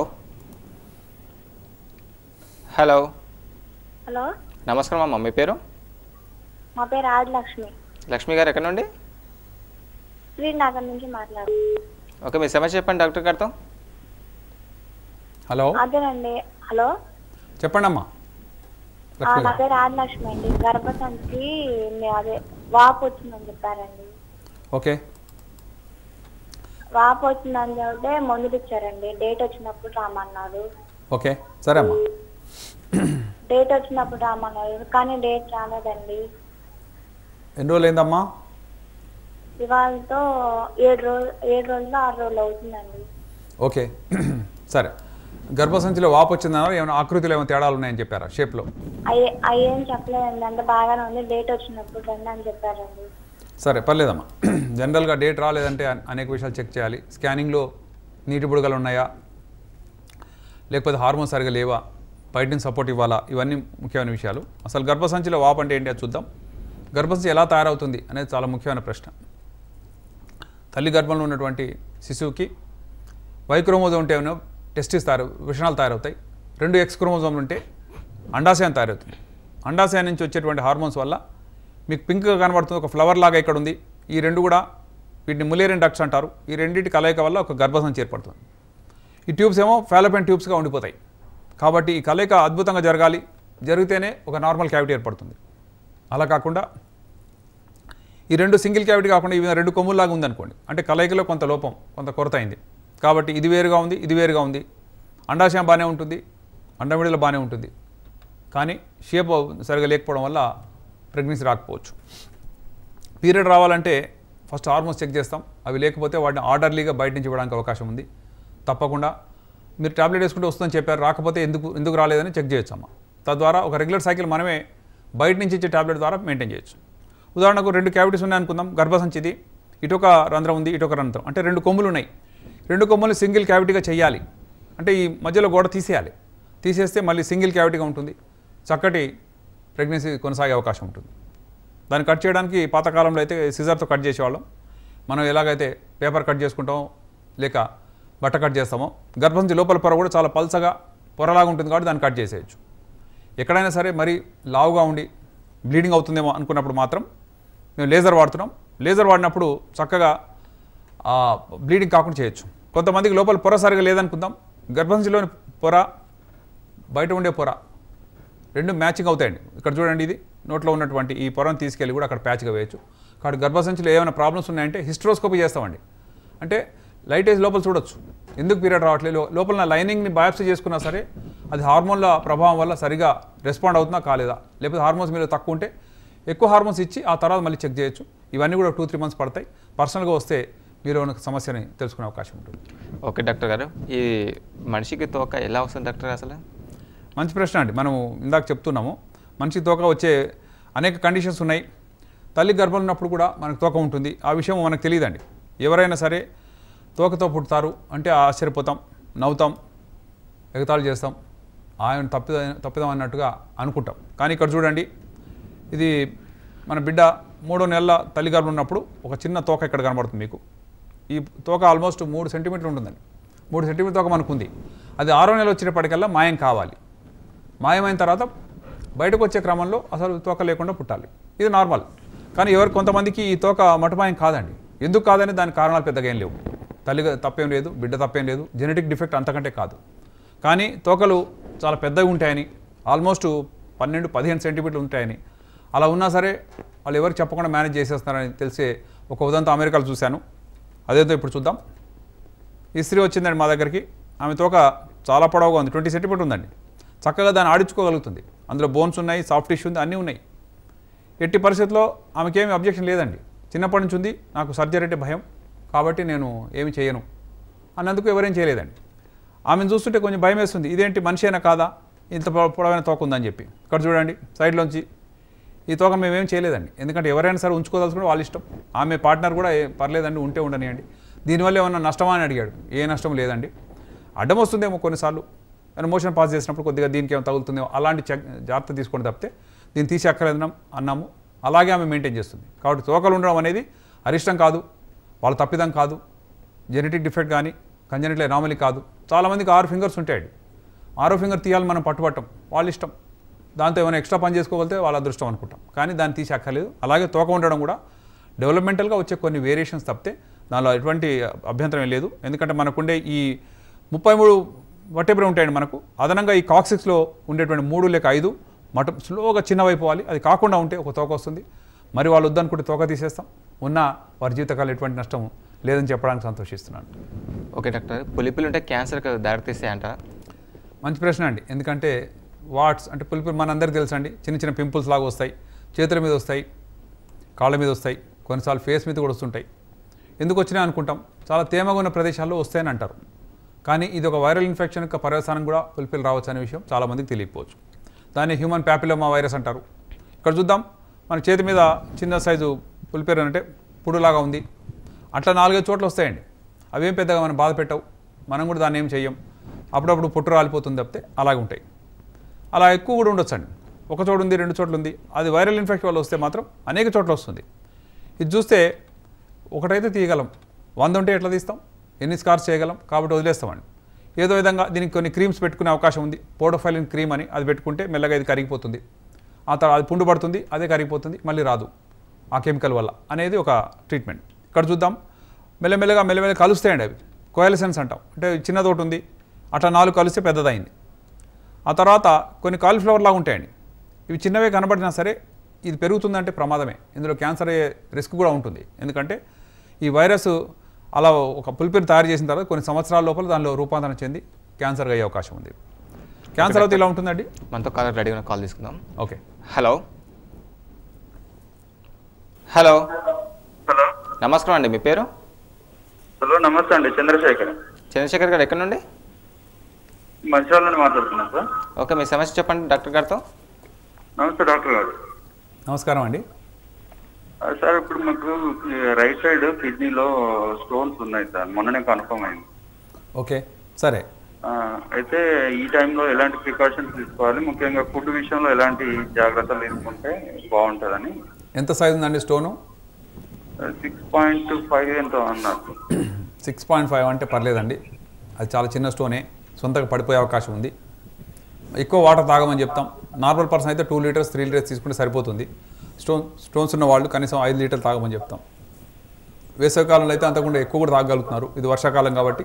హలో హలో నమస్కారం అమ్మ మీ పేరు మా పేరు ఆదిలక్ష్మి లక్ష్మి గారు ఎక్కడ నుండి శ్రీనగర్ నుంచి మాట్లాడు ఓకే మీ సమస్య చెప్పండి డాక్టర్ గారితో హలో అదేనండి హలో చెప్పండి అమ్మా ఆ, లక్ష్మి నా గారు పేరు ఆదిలక్ష్మి అండి గర్భసంచికి మీ- అదే వాపు వచ్చిందని చెప్పారండి ఓకే వాపు వచ్చిందని చెప్తే మందులు ఇచ్చారండి డేట్ వచ్చినప్పుడు రామన్నారు ఓకే సరే అమ్మా డేట్ వచ్చినప్పుడు రామన్నారు కానీ డేట్ రాలేదండి ఎన్ని రోజులు అయిందమ్మా ఇవాళతో ఏడు రోజు ఏడు రోజులు ఆరు రోజులు అవుతుందండి ఓకే సరే గర్భసంచిలో వాపు వచ్చిందన్నారు ఏమైనా ఆకృతిలో ఏమైనా తేడాలు ఉన్నాయని చెప్పారా షేప్లో అయ్యే అయ్యేం చెప్పలేదండి అంత బాగానే ఉంది డేట్ వచ్చినప్పుడు రండి అని చెప్పారండి సరే పర్లేదమ్మా జనరల్గా డేట్ రాలేదంటే అ- అనేక విషయాలు చెక్ చేయాలి స్కానింగ్లో నీటి బుడగలు ఉన్నాయా లేకపోతే హార్మోన్స్ సరిగా లేవా బయట నుంచి సపోర్ట్ ఇవ్వాలా ఇవన్నీ ముఖ్యమైన విషయాలు అసలు గర్భసంచిలో వాపు అంటే ఏంటి అది చూద్దాం గర్భసంచి ఎలా తయారవుతుంది అనేది చాలా ముఖ్యమైన ప్రశ్న తల్లి గర్భంలో ఉన్నటువంటి శిశువుకి వై క్రోమోజోమ్ ఉంటే ఏమైనా టెస్టిస్ తయారు విషణాలు తయారవుతాయి రెండు ఎక్స్ క్రోమోజోమ్లు ఉంటే అండాశయం తయారవుతుంది అండాశయం నుంచి వచ్చేటువంటి హార్మోన్స్ వల్ల మీకు పింక్గా కనబడుతుంది ఒక ఫ్లవర్ లాగా ఇక్కడ ఉంది ఈ రెండు కూడా వీటిని ములేరియన్ డక్ట్స్ అంటారు ఈ రెండింటి కలయిక వల్ల ఒక గర్భసంచి ఏర్పడుతుంది ఈ ట్యూబ్స్ ఏమో ఫాలోపెన్ ట్యూబ్స్గా ఉండిపోతాయి కాబట్టి ఈ కలయిక అద్భుతంగా జరగాలి జరిగితేనే ఒక నార్మల్ క్యావిటీ ఏర్పడుతుంది అలా కాకుండా ఈ రెండు సింగిల్ క్యావిటీ కాకుండా ఇవి రెండు కొమ్ముల్లాగా ఉందనుకోండి అంటే కలయికలో కొంత లోపం కొంత కొరత అయింది కాబట్టి ఇది వేరుగా ఉంది ఇది వేరుగా ఉంది అండాశయం బాగానే ఉంటుంది అండమిడిలో బాగానే ఉంటుంది కానీ షేప్ సరిగా లేకపోవడం వల్ల ప్రెగ్నెన్సీ రాకపోవచ్చు పీరియడ్ రావాలంటే ఫస్ట్ హార్మోన్స్ చెక్ చేస్తాం అవి లేకపోతే వాటిని ఆర్డర్లీగా బయట నుంచి ఇవ్వడానికి అవకాశం ఉంది తప్పకుండా మీరు టాబ్లెట్ వేసుకుంటే వస్తుందని చెప్పారు రాకపోతే ఎందుకు ఎందుకు రాలేదని చెక్ చేయొచ్చు అమ్మ తద్వారా ఒక రెగ్యులర్ సైకిల్ మనమే బయట నుంచి ఇచ్చే టాబ్లెట్ ద్వారా మెయింటైన్ చేయొచ్చు ఉదాహరణకు రెండు క్యావిటీస్ ఉన్నాయి అనుకుందాం గర్భసంచిది ఇటొక రంధ్రం ఉంది ఇటొక రంధ్రం అంటే రెండు కొమ్ములు ఉన్నాయి రెండు కొమ్ములు సింగిల్ క్యావిటీగా చేయాలి అంటే ఈ మధ్యలో గోడ తీసేయాలి తీసేస్తే మళ్ళీ సింగిల్ క్యావిటీగా ఉంటుంది చక్కటి ప్రెగ్నెన్సీ కొనసాగే అవకాశం ఉంటుంది దాన్ని కట్ చేయడానికి పాతకాలంలో అయితే సిజర్తో కట్ చేసేవాళ్ళం మనం ఎలాగైతే పేపర్ కట్ చేసుకుంటాం లేక బట్ట కట్ చేస్తామో గర్భసంచి లోపల పొర కూడా చాలా పల్చగా పొరలాగా ఉంటుంది కాబట్టి దాన్ని కట్ చేసేయచ్చు ఎక్కడైనా సరే మరి లావుగా ఉండి బ్లీడింగ్ అవుతుందేమో అనుకున్నప్పుడు మాత్రం మేము లేజర్ వాడుతున్నాం లేజర్ వాడినప్పుడు చక్కగా ఆ, బ్లీడింగ్ కాకుండా చేయొచ్చు కొంతమందికి లోపల పొర సరిగా లేదనుకుందాం గర్భసంచిలోని పొర బయట ఉండే పొర రెండు మ్యాచింగ్ అవుతాయండి ఇక్కడ చూడండి ఇది నోట్లో ఉన్నటువంటి ఈ పొరను తీసుకెళ్ళి కూడా అక్కడ ప్యాచ్గా వేయచ్చు కాబట్టి గర్భసంచిలో ఏమైనా ప్రాబ్లమ్స్ ఉన్నాయంటే హిస్ట్రోస్కోపీ చేస్తామండి అంటే లైట్ ఏజ్ లోపల చూడొచ్చు ఎందుకు పీరియడ్ రావట్లేదు లో- లోపల నా లైనింగ్ని బయాప్సీ చేసుకున్నా సరే అది హార్మోన్ల ప్రభావం వల్ల సరిగా రెస్పాండ్ అవుతుందా కాలేదా లేకపోతే హార్మోన్స్ మీద తక్కువ ఉంటే ఎక్కువ హార్మోన్స్ ఇచ్చి ఆ తర్వాత మళ్ళీ చెక్ చేయొచ్చు ఇవన్నీ కూడా టూ త్రీ మంత్స్ పడతాయి పర్సనల్గా వస్తే మీరు ఉన్న సమస్యని తెలుసుకునే అవకాశం ఉంటుంది ఓకే డాక్టర్ గారు ఈ మనిషికి తోక ఎలా వస్తుంది డాక్టర్ గారు అసలు మంచి ప్రశ్న అండి మనం ఇందాక చెప్తున్నాము మనిషి తోక వచ్చే అనేక కండిషన్స్ ఉన్నాయి తల్లి గర్భంలో ఉన్నప్పుడు కూడా మనకు తోక ఉంటుంది ఆ విషయం మనకు తెలియదండి ఎవరైనా సరే తోకతో పుడతారు అంటే ఆశ్చర్యపోతాం నవ్వుతాం ఎగతాళి చేస్తాం ఆయన తప్పిద తప్పిదాం అన్నట్టుగా అనుకుంటాం కానీ ఇక్కడ చూడండి ఇది మన బిడ్డ మూడో నెలల తల్లి గర్భం ఉన్నప్పుడు ఒక చిన్న తోక ఇక్కడ కనబడుతుంది మీకు ఈ తోక ఆల్మోస్ట్ మూడు సెంటీమీటర్లు ఉంటుందండి మూడు సెంటీమీటర్ తోక మనకు ఉంది అది ఆరో నెల వచ్చేటప్పటికల్లా మాయం కావాలి మాయమైన తర్వాత బయటకు వచ్చే క్రమంలో అసలు తోక లేకుండా పుట్టాలి ఇది నార్మల్ కానీ ఎవరు కొంతమందికి ఈ తోక మటుమాయం కాదండి ఎందుకు కాదని దానికి కారణాలు పెద్దగా ఏం లేవు తల్లి తప్పేం లేదు బిడ్డ తప్పేం లేదు జెనెటిక్ డిఫెక్ట్ అంతకంటే కాదు కానీ తోకలు చాలా పెద్దగా ఉంటాయని ఆల్మోస్ట్ పన్నెండు పదిహేను సెంటీమీటర్లు ఉంటాయని అలా ఉన్నా సరే వాళ్ళు ఎవరికి చెప్పకుండా మేనేజ్ చేసేస్తున్నారని తెలిసే ఒక ఉదంతా అమెరికాలో చూశాను అదేదో ఇప్పుడు చూద్దాం ఈ స్త్రీ వచ్చిందండి మా దగ్గరికి ఆమె తోక చాలా పొడవుగా ఉంది ట్వంటీ సెంటీమీటర్ ఉందండి చక్కగా దాన్ని ఆడించుకోగలుగుతుంది అందులో బోన్స్ ఉన్నాయి సాఫ్ట్ టిష్యూ ఉంది అన్నీ ఉన్నాయి ఎట్టి పరిస్థితుల్లో ఆమెకేమీ అబ్జెక్షన్ లేదండి చిన్నప్పటి నుంచి ఉంది నాకు సర్జరీ అంటే భయం కాబట్టి నేను ఏమి చేయను అన్నందుకు ఎవరేం చేయలేదండి ఆమెను చూస్తుంటే కొంచెం భయం వేస్తుంది ఇదేంటి మనిషి అయినా కాదా ఇంత పొడ- పొడవైన తోక ఉందని చెప్పి ఇక్కడ చూడండి సైడ్లోంచి ఈ తోక మేమేం చేయలేదండి ఎందుకంటే ఎవరైనా సరే ఉంచుకోదలుచుకుంటే వాళ్ళ ఇష్టం ఆమె పార్ట్నర్ కూడా ఏ- పర్లేదండి ఉంటే ఉండనియండి దీనివల్ల ఏమన్నా నష్టమా అని అడిగాడు ఏ నష్టం లేదండి అడ్డం వస్తుందేమో కొన్నిసార్లు ఏమైనా మోషన్ పాస్ చేసినప్పుడు కొద్దిగా దీనికి ఏమైనా తగులుతుందేమో అలాంటి చెక్ జాగ్రత్త తీసుకొని తప్పితే దీన్ని తీసి అక్కర్లేదు అన్నాము అలాగే ఆమె మెయింటైన్ చేస్తుంది కాబట్టి తోకలు ఉండడం అనేది అరిష్టం కాదు వాళ్ళ తప్పిదం కాదు జెనెటిక్ డిఫెక్ట్ కానీ కంజెనిటల్ ఎనామలీ కాదు చాలామందికి ఆరు ఫింగర్స్ ఉంటాయండి ఆరో ఫింగర్ తీయాలి మనం పట్టుబట్టం వాళ్ళ ఇష్టం దాంతో ఏమైనా ఎక్స్ట్రా పని చేసుకోగలితే వాళ్ళ అదృష్టం అనుకుంటాం కానీ దాన్ని తీసి అక్కర్లేదు అలాగే తోక ఉండడం కూడా డెవలప్మెంటల్గా వచ్చే కొన్ని వేరియేషన్స్ తప్పితే దానిలో ఎటువంటి అభ్యంతరం ఏం లేదు ఎందుకంటే మనకుండే ఈ ముప్పై మూడు వట్టెబ్రే ఉంటాయండి మనకు అదనంగా ఈ కాక్సిక్స్లో ఉండేటువంటి మూడు లేక ఐదు మట స్లోగా చిన్నవైపోవాలి అది కాకుండా ఉంటే ఒక తోక వస్తుంది మరి వాళ్ళు వద్దనుకుంటే తోక తీసేస్తాం ఉన్న వారి జీవితకాలం ఎటువంటి నష్టం లేదని చెప్పడానికి సంతోషిస్తున్నాను ఓకే డాక్టర్ పులిపిలు ఉంటే క్యాన్సర్కి దారితీస్తాయంట మంచి ప్రశ్న అండి ఎందుకంటే వాట్స్ అంటే పులిపి మనందరికీ తెలుసు అండి చిన్న చిన్న పింపుల్స్ లాగా వస్తాయి చేతుల మీద వస్తాయి కాళ్ళ మీద వస్తాయి కొన్నిసార్లు ఫేస్ మీద కూడా వస్తుంటాయి ఎందుకు వచ్చినాయి అనుకుంటాం చాలా తేమగా ఉన్న ప్రదేశాల్లో వస్తాయని అంటారు కానీ ఇది ఒక వైరల్ ఇన్ఫెక్షన్ యొక్క పర్యవసానం కూడా పులిపిలు రావచ్చు అనే విషయం చాలామందికి తెలియకపోవచ్చు దాన్ని హ్యూమన్ ప్యాపిలోమా వైరస్ అంటారు ఇక్కడ చూద్దాం మన చేతి మీద చిన్న సైజు పులిపేరు అంటే పుడులాగా ఉంది అట్లా నాలుగైదు చోట్ల వస్తాయండి అవేం పెద్దగా మనం బాధ పెట్టవు మనం కూడా దాన్ని ఏం చెయ్యం అప్పుడప్పుడు పుట్టు రాలిపోతుంది తప్పితే అలాగే ఉంటాయి అలా ఎక్కువ కూడా ఉండొచ్చు అండి ఒక చోట ఉంది రెండు చోట్ల ఉంది అది వైరల్ ఇన్ఫెక్షన్ వల్ల వస్తే మాత్రం అనేక చోట్ల వస్తుంది ఇది చూస్తే ఒకటైతే తీయగలం వంద ఉంటే ఎట్లా తీస్తాం ఎన్ని స్కార్స్ చేయగలం కాబట్టి వదిలేస్తామండి ఏదో విధంగా దీనికి కొన్ని క్రీమ్స్ పెట్టుకునే అవకాశం ఉంది పోడోఫైలిన్ క్రీమ్ అని అది పెట్టుకుంటే మెల్లగా ఇది కరిగిపోతుంది ఆ తర్వాత అది పుండు పడుతుంది అదే కరిగిపోతుంది మళ్ళీ రాదు ఆ కెమికల్ వల్ల అనేది ఒక ట్రీట్మెంట్ ఇక్కడ చూద్దాం మెల్లమెల్లగా మెల్లమెల్ల కలుస్తాయండి అవి కోయలసెన్స్ అంటాం అంటే చిన్నది ఒకటి ఉంది అట్లా నాలుగు కలిస్తే పెద్దదైంది ఆ తర్వాత కొన్ని కాలీఫ్లవర్ లాగా ఉంటాయండి ఇవి చిన్నవే కనబడినా సరే ఇది పెరుగుతుందంటే ప్రమాదమే ఇందులో క్యాన్సర్ అయ్యే రిస్క్ కూడా ఉంటుంది ఎందుకంటే ఈ వైరస్ అలా ఒక పులిపిని తయారు చేసిన తర్వాత కొన్ని సంవత్సరాల లోపల దానిలో రూపాంతరం చెంది క్యాన్సర్ అయ్యే అవకాశం ఉంది క్యాన్సర్ అయితే ఇలా ఉంటుందండి మనతో కాలర్ రెడీగా ఉన్న కాల్ తీసుకుందాం ఓకే హలో హలో హలో నమస్కారం అండి మీ పేరు హలో నమస్తే అండి చంద్రశేఖర్ చంద్రశేఖర్ గారు ఎక్కడి నుండి మంచిర్యాల నుండి మాట్లాడుతున్నాను సార్ ఓకే మీ సమస్య చెప్పండి డాక్టర్ గారితో నమస్తే డాక్టర్ గారు నమస్కారం అండి ఆ, సార్ ఇప్పుడు మాకు ఈ రైట్ సైడ్ కిడ్నీలో స్టోన్స్ ఉన్నాయి సార్ మొన్ననే కన్ఫర్మ్ అయింది ఓకే సరే ఆ, అయితే ఈ టైంలో ఎలాంటి ప్రికాషన్స్ తీసుకోవాలి ముఖ్యంగా ఫుడ్ విషయంలో ఎలాంటి జాగ్రత్తలు తీసుకుంటే బాగుంటుందని ఎంత సైజు ఉందండి స్టోను సిక్స్ పాయింట్ ఫైవ్ ఎంతో అన్నారు సిక్స్ పాయింట్ ఫైవ్ అంటే పర్లేదండి అది చాలా చిన్న స్టోనే సొంతగా పడిపోయే అవకాశం ఉంది ఎక్కువ వాటర్ తాగమని చెప్తాం నార్మల్ పర్సన్ అయితే టూ లీటర్స్ త్రీ లీటర్స్ తీసుకుంటే సరిపోతుంది స్టోన్ స్టోన్స్ ఉన్న వాళ్ళు కనీసం ఐదు లీటర్లు తాగమని చెప్తాం వేసవికాలంలో అయితే అంతకుండా ఎక్కువ కూడా తాగలుగుతున్నారు ఇది వర్షాకాలం కాబట్టి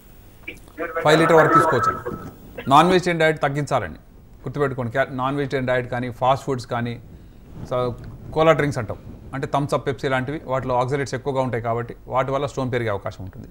ఫైవ్ లీటర్ వరకు తీసుకోవచ్చు నాన్ వెజిటేరియన్ డైట్ తగ్గించాలండి గుర్తుపెట్టుకోండి క్యా నాన్ వెజిటేరియన్ డైట్ కానీ ఫాస్ట్ ఫుడ్స్ కానీ స- కోలా డ్రింక్స్ అంటాం అంటే థమ్స్ అప్ పెప్సీ లాంటివి వాటిలో ఆక్సిడేట్స్ ఎక్కువగా ఉంటాయి కాబట్టి వాటి వల్ల స్టోన్ పెరిగే అవకాశం ఉంటుంది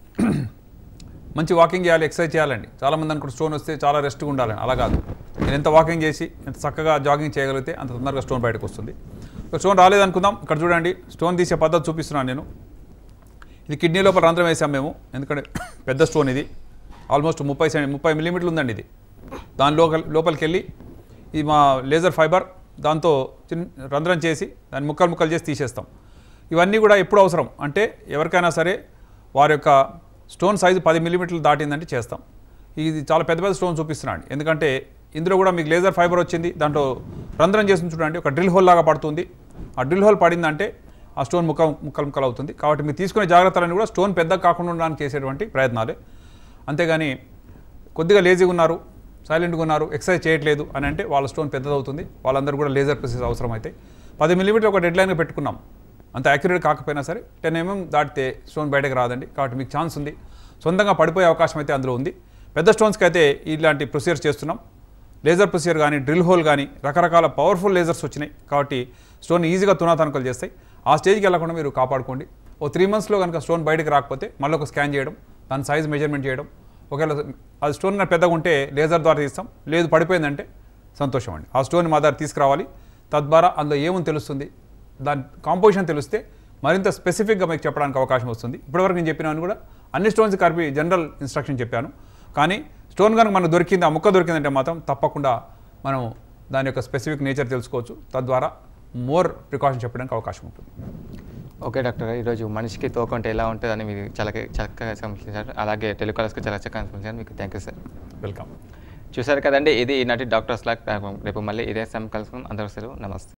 మంచి వాకింగ్ చేయాలి ఎక్సర్సైజ్ చేయాలండి చాలామంది అనుకుంటే స్టోన్ వస్తే చాలా రెస్ట్గా ఉండాలని అలా కాదు నేను ఎంత వాకింగ్ చేసి ఎంత చక్కగా జాగింగ్ చేయగలిగితే అంత తొందరగా స్టోన్ బయటకు వస్తుంది ఒక స్టోన్ రాలేదనుకుందాం ఇక్కడ చూడండి స్టోన్ తీసే పద్ధతి చూపిస్తున్నాను నేను ఇది కిడ్నీ లోపల రంధ్రం వేసాం మేము ఎందుకంటే పెద్ద స్టోన్ ఇది ఆల్మోస్ట్ ముప్పై సెంటి ముప్పై మిల్లీమీటర్లు ఉందండి ఇది దాని లోపల లోపలికి వెళ్ళి ఇది మా లేజర్ ఫైబర్ దాంతో చిన్న రంధ్రం చేసి దాన్ని ముక్కలు ముక్కలు చేసి తీసేస్తాం ఇవన్నీ కూడా ఎప్పుడు అవసరం అంటే ఎవరికైనా సరే వారి యొక్క స్టోన్ సైజు పది మిల్లీమీటర్లు దాటిందంటే చేస్తాం ఇది చాలా పెద్ద పెద్ద స్టోన్ చూపిస్తున్నాను ఎందుకంటే ఇందులో కూడా మీకు లేజర్ ఫైబర్ వచ్చింది దాంట్లో రంధ్రం చేసి చూడండి ఒక డ్రిల్ హోల్ లాగా పడుతుంది ఆ డ్రిల్ హోల్ పడిందంటే ఆ స్టోన్ ముక్క ముక్కలు ముక్కలు అవుతుంది కాబట్టి మీరు తీసుకునే జాగ్రత్తలన్నీ కూడా స్టోన్ పెద్దగా కాకుండా ఉండడానికి చేసేటువంటి ప్రయత్నాలే అంతేగాని కొద్దిగా లేజీగా ఉన్నారు సైలెంట్గా ఉన్నారు ఎక్సర్సైజ్ చేయట్లేదు అని అంటే వాళ్ళ స్టోన్ పెద్దదవుతుంది వాళ్ళందరూ కూడా లేజర్ ప్రొసెస్ అవసరం అయితే పది మిల్లీమీటర్ ఒక డెడ్ లైన్గా పెట్టుకున్నాం అంత యాక్యురేట్ కాకపోయినా సరే టెన్ ఎంఎం దాటితే స్టోన్ బయటకు రాదండి కాబట్టి మీకు ఛాన్స్ ఉంది సొంతంగా పడిపోయే అవకాశం అయితే అందులో ఉంది పెద్ద స్టోన్స్కి అయితే ఇలాంటి ప్రొసీజర్స్ చేస్తున్నాం లేజర్ ప్రొసీజర్ కానీ డ్రిల్ హోల్ కానీ రకరకాల పవర్ఫుల్ లేజర్స్ వచ్చినాయి కాబట్టి స్టోన్ ఈజీగా తునాతనకలు చేస్తాయి ఆ స్టేజ్కి వెళ్ళకుండా మీరు కాపాడుకోండి ఓ త్రీ మంత్స్లో కనుక స్టోన్ బయటకు రాకపోతే మళ్ళీ ఒక స్కాన్ చేయడం దాని సైజ్ మెజర్మెంట్ చేయడం ఒకవేళ అది స్టోన్ కనుక పెద్దగా ఉంటే లేజర్ ద్వారా తీస్తాం లేదు పడిపోయిందంటే సంతోషం అండి ఆ స్టోన్ మా దగ్గర తీసుకురావాలి తద్వారా అందులో ఏముంది తెలుస్తుంది దాని కాంపోజిషన్ తెలిస్తే మరింత స్పెసిఫిక్గా మీకు చెప్పడానికి అవకాశం వస్తుంది ఇప్పటివరకు నేను చెప్పినాను కూడా అన్ని స్టోన్స్ కలిపి జనరల్ ఇన్స్ట్రక్షన్ చెప్పాను కానీ స్టోన్ కనుక మనకు దొరికింది ఆ ముక్క దొరికిందంటే మాత్రం తప్పకుండా మనం దాని యొక్క స్పెసిఫిక్ నేచర్ తెలుసుకోవచ్చు తద్వారా మోర్ ప్రికాషన్ చెప్పడానికి అవకాశం ఉంటుంది ఓకే డాక్టర్ గారు ఈరోజు మనిషికి తోకంటే ఎలా ఉంటుందని మీరు చాలా చక్కగా సంబంధించారు అలాగే టెలికాలర్స్కి చాలా చక్కగా సంబంధించారు మీకు థ్యాంక్ యూ సార్ వెల్కమ్ చూసారు కదండి ఇది ఈనాటి డాక్టర్స్ లాక్ రేపు మళ్ళీ ఇదే సమయం కలుసుకుందాం అందరూ సెలవు నమస్తే